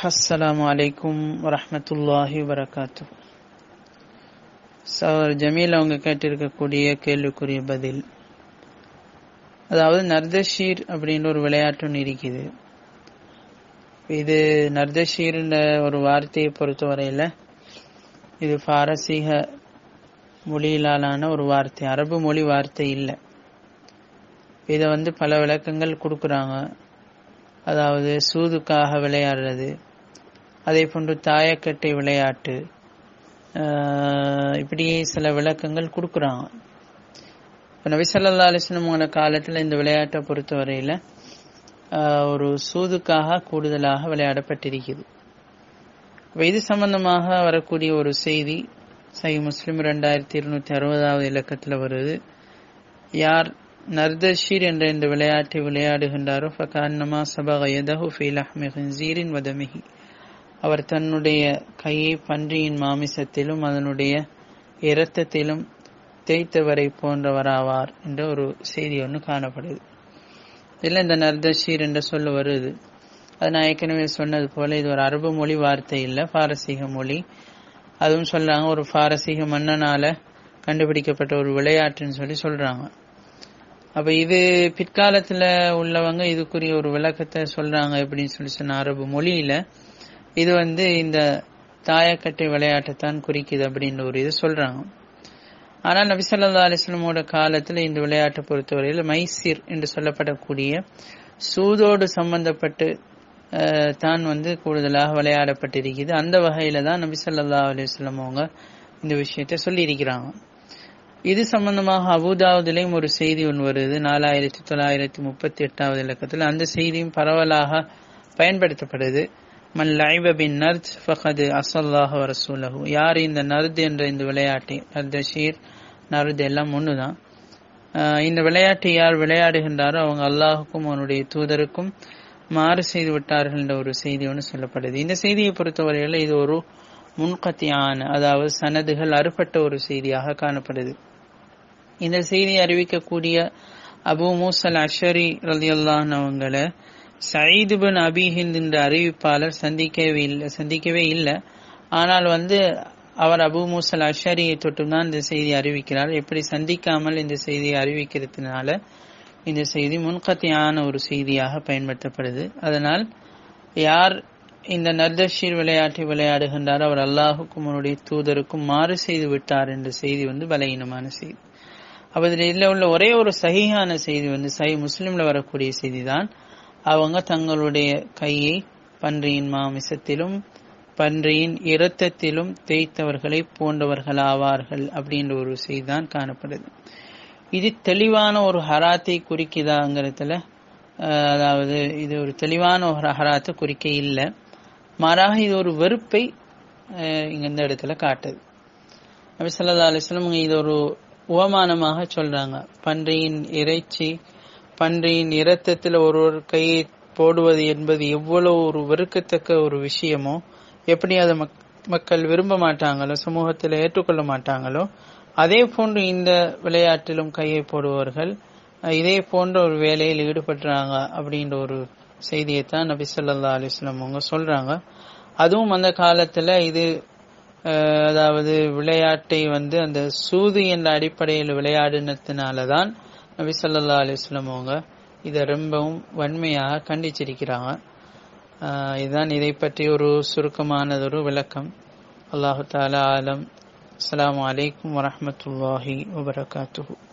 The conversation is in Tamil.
அஸ்ஸலாமு அலைக்கும் வரஹ்மத்துல்லாஹி வரகாத்து சவர் ஜமீல் அவங்க கேட்டிருக்கக்கூடிய கேள்விக்குரிய பதில் அதாவது நர்தஷீர் அப்படின்ற ஒரு விளையாட்டு ஒன்று இருக்குது இது நர்தஷீர்ன்ற ஒரு வார்த்தையை பொறுத்தவரையில் இது பாரசீக மொழியிலான ஒரு வார்த்தை அரபு மொழி வார்த்தை இல்லை இதை வந்து பல விளக்கங்கள் கொடுக்குறாங்க அதாவது சூதுக்காக விளையாடுறது அதே போன்று தாயக்கட்டை விளையாட்டு இப்படி சில விளக்கங்கள் கொடுக்குறாங்க இப்போ நபிசல்லா அலிஸ்லமோட காலத்தில் இந்த விளையாட்டை பொறுத்தவரையில் ஒரு சூதுக்காக கூடுதலாக விளையாடப்பட்டிருக்குது இப்போ இது சம்பந்தமாக வரக்கூடிய ஒரு செய்தி சை முஸ்லிம் ரெண்டாயிரத்தி இருநூத்தி அறுபதாவது இலக்கத்தில் வருது யார் நர்தஷீர் என்ற இந்த விளையாட்டை விளையாடுகின்றாரோ ஃபகான்னமா சபக யதஹு ஃபீ லஹ்மி ஹின்சீரின் வதமிஹி அவர் தன்னுடைய கையை பன்றியின் மாமிசத்திலும் அதனுடைய இரத்தத்திலும் தேய்த்தவரை போன்றவராவார் என்ற ஒரு செய்தி ஒன்று காணப்படுது இதில் இந்த நர்தஷீர் என்ற சொல்ல வருது அது நான் ஏற்கனவே சொன்னது போல இது ஒரு அரபு மொழி வார்த்தை இல்லை பாரசீக மொழி அதுவும் சொல்றாங்க ஒரு பாரசீக மன்னனால கண்டுபிடிக்கப்பட்ட ஒரு விளையாட்டுன்னு சொல்லி சொல்றாங்க அப்ப இது பிற்காலத்துல உள்ளவங்க இதுக்குரிய ஒரு விளக்கத்தை சொல்றாங்க எப்படின்னு சொல்லி சொன்ன அரபு மொழியில இது வந்து இந்த தாயக்கட்டை விளையாட்டை தான் குறிக்குது அப்படின்னு ஒரு இது சொல்றாங்க ஆனால் நபிசல்லா அலிஸ்லமோட காலத்துல இந்த விளையாட்டை பொறுத்தவரையில் மைசீர் என்று சொல்லப்படக்கூடிய சூதோடு சம்பந்தப்பட்டு தான் வந்து கூடுதலாக விளையாடப்பட்டிருக்குது அந்த வகையில தான் நபிசல்லா அலிஸ்லம் அவங்க இந்த விஷயத்த சொல்லி இருக்கிறாங்க இது சம்பந்தமாக அபுதாவுதிலையும் ஒரு செய்தி ஒன்று வருது நாலாயிரத்தி தொள்ளாயிரத்தி முப்பத்தி எட்டாவது இலக்கத்தில் அந்த செய்தியும் பரவலாக பயன்படுத்தப்படுது மல் லைப பின் நர்த் ஃபஹது அசல்லாஹ் ரசூலஹு யார் இந்த நர்த் என்ற இந்த விளையாட்டை நர்தஷீர் நர்த் எல்லாம் ஒன்று தான் இந்த விளையாட்டை யார் விளையாடுகின்றாரோ அவங்க அல்லாஹுக்கும் அவனுடைய தூதருக்கும் மாறு செய்து விட்டார்கள் என்ற ஒரு செய்தி ஒன்று சொல்லப்படுது இந்த செய்தியை பொறுத்தவரையில் இது ஒரு முன்கத்தியான அதாவது சனதுகள் அறுபட்ட ஒரு செய்தியாக காணப்படுது இந்த செய்தியை அறிவிக்கக்கூடிய அபு மூசல் அஷரி ரலியல்லான் அவங்களை சயீது பின் அபிஹிந்த் என்ற அறிவிப்பாளர் சந்திக்கவே இல்லை சந்திக்கவே இல்லை ஆனால் வந்து அவர் அபு மூசல் அஷரியை தொட்டுதான் இந்த செய்தி அறிவிக்கிறார் எப்படி சந்திக்காமல் இந்த செய்தியை அறிவிக்கிறதுனால இந்த செய்தி முன்கத்தியான ஒரு செய்தியாக பயன்படுத்தப்படுது அதனால் யார் இந்த நர்தஷீர் விளையாட்டை விளையாடுகின்றார் அவர் அல்லாஹுக்கும் அவருடைய தூதருக்கும் மாறு செய்து விட்டார் என்ற செய்தி வந்து பலகீனமான செய்தி அப்ப இதில் உள்ள ஒரே ஒரு சகியான செய்தி வந்து சஹி முஸ்லிம்ல வரக்கூடிய செய்தி தான் அவங்க தங்களுடைய கையை பன்றியின் மாமிசத்திலும் பன்றியின் இரத்தத்திலும் தேய்த்தவர்களை போன்றவர்களாவார்கள் அப்படின்ற ஒரு செய்தி தான் காணப்படுது இது தெளிவான ஒரு ஹராத்தை குறிக்குதாங்கிறதுல அதாவது இது ஒரு தெளிவான ஒரு ஹராத்தை குறிக்க இல்லை மாறாக இது ஒரு வெறுப்பை இங்க இந்த இடத்துல காட்டுது நபி சொல்லா அலிஸ்லம் இது ஒரு உவமானமாக சொல்றாங்க பன்றியின் இறைச்சி பன்றியின் இரத்தத்தில் ஒரு ஒரு கையை போடுவது என்பது எவ்வளவு ஒரு வெறுக்கத்தக்க ஒரு விஷயமோ எப்படி அதை மக்கள் விரும்ப மாட்டாங்களோ சமூகத்தில் ஏற்றுக்கொள்ள மாட்டாங்களோ அதே போன்று இந்த விளையாட்டிலும் கையை போடுபவர்கள் இதே போன்ற ஒரு வேலையில் ஈடுபடுறாங்க அப்படின்ற ஒரு செய்தியைத்தான் நபி சொல்லா அலிஸ்லாம் அவங்க சொல்றாங்க அதுவும் அந்த காலத்துல இது அதாவது விளையாட்டை வந்து அந்த சூது என்ற அடிப்படையில் விளையாடினதுனாலதான் நபி சொல்லா அலிஸ்லாம் அவங்க இதை ரொம்பவும் வன்மையாக கண்டிச்சிருக்கிறாங்க இதுதான் இதை பற்றி ஒரு சுருக்கமானதொரு விளக்கம் அல்லாஹு தாலா ஆலம் அஸ்லாம் வலைக்கம் வரமத்துல்லாஹி வபரகாத்துஹூ